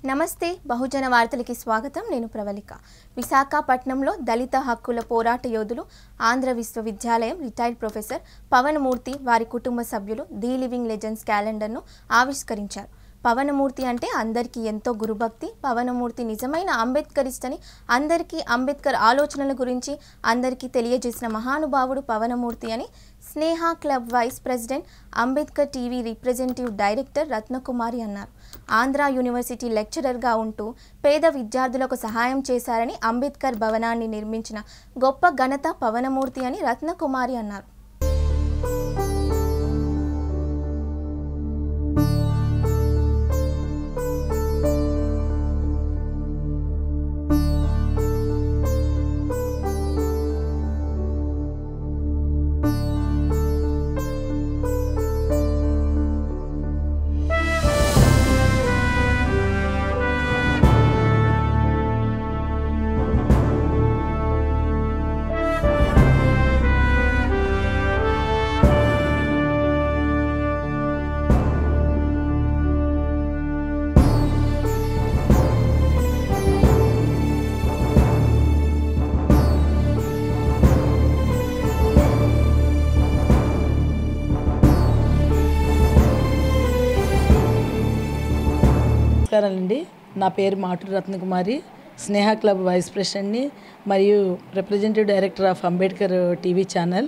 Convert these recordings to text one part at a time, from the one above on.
నమస్తే బహుజన వార్తలకి స్వాగతం నేను ప్రవళిక విశాఖపట్నంలో దళిత హక్కుల పోరాట యోధులు ఆంధ్ర విశ్వవిద్యాలయం రిటైర్డ్ ప్రొఫెసర్ పవనమూర్తి వారి కుటుంబ సభ్యులు ది లివింగ్ లెజెండ్స్ క్యాలెండర్ను ఆవిష్కరించారు పవనమూర్తి అంటే అందరికీ ఎంతో గురుభక్తి పవనమూర్తి నిజమైన అంబేద్కరిస్ట్ అని అందరికీ అంబేద్కర్ ఆలోచనల గురించి అందరికీ తెలియజేసిన మహానుభావుడు పవనమూర్తి అని Sneha club vice president Ambedkar TV representative director Ratnakumari అన్నారు ఆంధ్ర యూనివర్సిటీ లెక్చరర్గా ఉంటూ పేద విద్యార్థులకు సహాయం చేశారని అంబేద్కర్ భవనాన్ని నిర్మించిన గొప్ప ఘనత పవనమూర్తి అని రత్నకుమారి అన్నారు నమస్కారాలండి నా పేరు మాటూరు రత్నకుమారి స్నేహ క్లబ్ వైస్ ప్రెసిడెంట్ని మరియు representative director of Ambedkar TV channel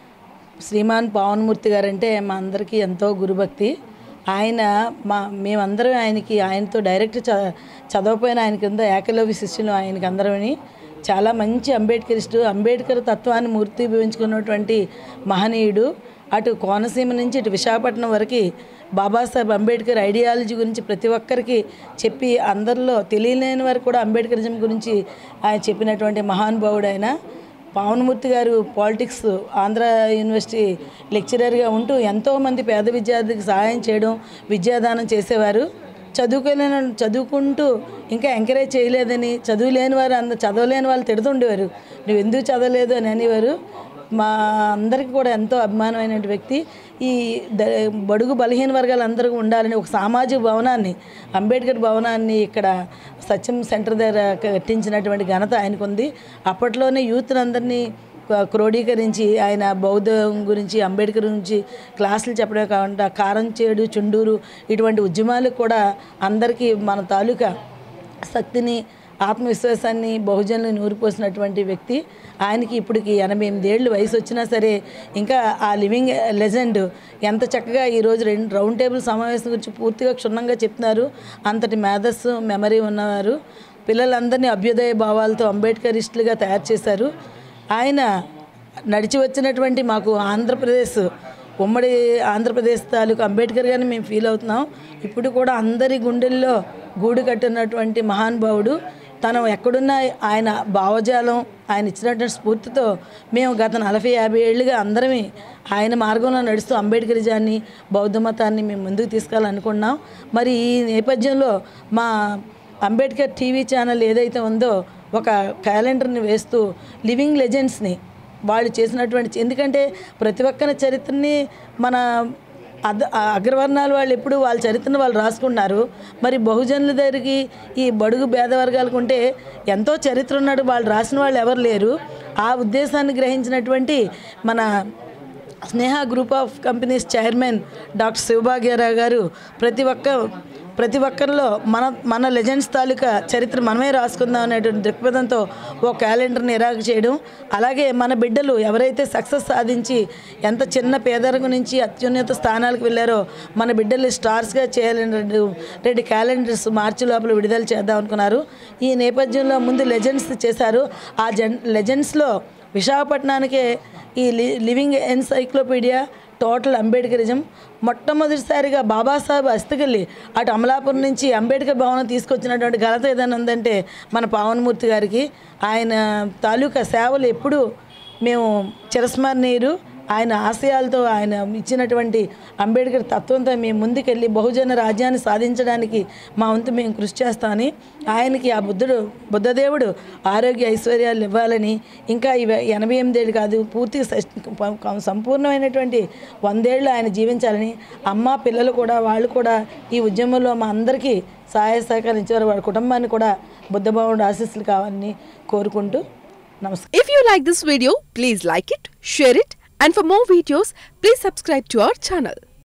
Shriman Pavanmurthy గారంటే మా అందరికీ ఎంతో గురుభక్తి ఆయన మా మేమందరం ఆయనకి ఆయనతో డైరెక్ట్ చ చదవపోయిన ఆయన కింద ఏకలవ్య శిష్యులు ఆయనకి అందరమని చాలా మంచి అంబేద్కరిస్టు అంబేద్కర్ తత్వాన్ని మూర్తిభవించుకున్నటువంటి మహనీయుడు అటు కోనసీమ నుంచి ఇటు విశాఖపట్నం వరకు బాబాసాహెబ్ అంబేద్కర్ ఐడియాలజీ గురించి ప్రతి ఒక్కరికి చెప్పి అందరిలో తెలియలేని వారు కూడా అంబేద్కరిజం గురించి ఆయన చెప్పినటువంటి మహానుభావుడు ఆయన పవన్మూర్తి గారు పాలిటిక్స్ ఆంధ్ర యూనివర్సిటీ లెక్చరర్గా ఉంటూ ఎంతోమంది పేద విద్యార్థికి సహాయం చేయడం విద్యాదానం చేసేవారు చదువుకోలేని చదువుకుంటూ ఇంకా ఎంకరేజ్ చేయలేదని చదువులేని వారు అంద చదవలేని వాళ్ళు తిడుతుండేవారు నువ్వు ఎందుకు చదవలేదు అని అనేవారు మా అందరికీ కూడా ఎంతో అభిమానమైన వ్యక్తి ఈ ద బడుగు బలహీన వర్గాలు అందరూ ఉండాలని ఒక సామాజిక భవనాన్ని అంబేద్కర్ భవనాన్ని ఇక్కడ సత్యం సెంటర్ దగ్గర కట్టించినటువంటి ఘనత ఆయనకు ఉంది అప్పట్లోనే యూత్ అందరినీ క- క్రోడీకరించి ఆయన బౌద్ధం గురించి అంబేద్కర్ గురించి క్లాసులు చెప్పడమే కాకుండా కారం చేడు చుండూరు ఇటువంటి ఉద్యమాలకు కూడా అందరికీ మన తాలూకా శక్తిని ఆత్మవిశ్వాసాన్ని బహుజనులు నూరిపోసినటువంటి వ్యక్తి ఆయనకి ఇప్పటికి ఎనభై ఎనిమిది ఏళ్ళు వయసు వచ్చినా సరే ఇంకా ఆ లివింగ్ లెజెండ్ ఎంత చక్కగా ఈరోజు రెండు రౌండ్ టేబుల్ సమావేశం గురించి పూర్తిగా క్షుణ్ణంగా చెప్తున్నారు అంతటి మేధస్సు మెమరీ ఉన్నవారు పిల్లలందరినీ అభ్యుదయ భావాలతో అంబేద్కరిస్టులుగా తయారు చేశారు ఆయన నడిచి వచ్చినటువంటి మాకు ఆంధ్రప్రదేశ్ ఉమ్మడి ఆంధ్రప్రదేశ్ తాలూకు అంబేద్కర్ గారిని మేము ఫీల్ అవుతున్నాం ఇప్పుడు కూడా అందరి గుండెల్లో గూడు కట్టినటువంటి మహానుభావుడు తను ఎక్కడున్నా ఆయన భావజాలం ఆయన ఇచ్చినటువంటి స్ఫూర్తితో మేము గత నలభై యాభై ఏళ్ళుగా అందరమే ఆయన మార్గంలో నడుస్తూ అంబేద్కరిజాన్ని బౌద్ధ మతాన్ని మేము ముందుకు తీసుకెళ్ళాలనుకున్నాం మరి ఈ నేపథ్యంలో మా అంబేద్కర్ టీవీ ఛానల్ ఏదైతే ఉందో ఒక క్యాలెండర్ని వేస్తూ లివింగ్ లెజెండ్స్ని వాళ్ళు చేసినటువంటి ఎందుకంటే ప్రతి ఒక్కరి చరిత్రని మన అద అగ్రవర్ణాల వాళ్ళు ఎప్పుడు వాళ్ళ చరిత్రను వాళ్ళు రాసుకున్నారు మరి బహుజనుల దగ్గరికి ఈ బడుగు భేద వర్గాలకు ఉంటే ఎంతో చరిత్ర ఉన్నాడు వాళ్ళు రాసిన వాళ్ళు ఎవరు లేరు ఆ ఉద్దేశాన్ని గ్రహించినటువంటి మన Sneha group of companies chairman doctor Sivabhagyarao garu ప్రతి ఒక్క ప్రతి ఒక్కరిలో మన మన లెజెండ్స్ తాలూకా చరిత్ర మనమే రాసుకుందాం అనేటువంటి దృక్పథంతో ఓ క్యాలెండర్ని ఇరాక చేయడం అలాగే మన బిడ్డలు ఎవరైతే సక్సెస్ సాధించి ఎంత చిన్న పేదరికం నుంచి అత్యున్నత స్థానాలకు వెళ్ళారో మన బిడ్డలు స్టార్స్గా చేయాలని రెండు రెండు క్యాలెండర్స్ మార్చి లోపల విడుదల చేద్దాం అనుకున్నారు ఈ నేపథ్యంలో ముందు లెజెండ్స్ చేశారు ఆ జన్ లెజెండ్స్లో విశాఖపట్నానికే ఈ లి లివింగ్ ఎన్సైక్లోపీడియా టోటల్ అంబేద్కరిజం మొట్టమొదటిసారిగా బాబాసాహెబ్ అస్తకల్లి అటు అమలాపురం నుంచి అంబేద్కర్ భవనం తీసుకొచ్చినటువంటి ఘనత ఏదైనా ఉందంటే మన పావనమూర్తి గారికి ఆయన తాలూకా సేవలు ఎప్పుడూ మేము చిరస్మరణీయులు ఆయన ఆశయాలతో ఆయన ఇచ్చినటువంటి అంబేద్కర్ తత్వంతో మేము ముందుకెళ్ళి బహుజన రాజ్యాన్ని సాధించడానికి మా వంతు మేము కృషి చేస్తామని ఆయనకి ఆ బుద్ధుడు బుద్ధదేవుడు ఆరోగ్య ఐశ్వర్యాలు ఇవ్వాలని ఇంకా ఇవి ఎనభై ఎనిమిదేళ్ళు కాదు పూర్తి సంపూర్ణమైనటువంటి వందేళ్ళు ఆయన జీవించాలని అమ్మ పిల్లలు కూడా వాళ్ళు కూడా ఈ ఉద్యమంలో మా అందరికీ సహాయ సహకరించారు వారి కుటుంబాన్ని కూడా బుద్ధభావుడు ఆశీస్సులు కావాలని కోరుకుంటూ నమస్కారం If you like this video, please like it, share it, and for more videos, please subscribe to our channel.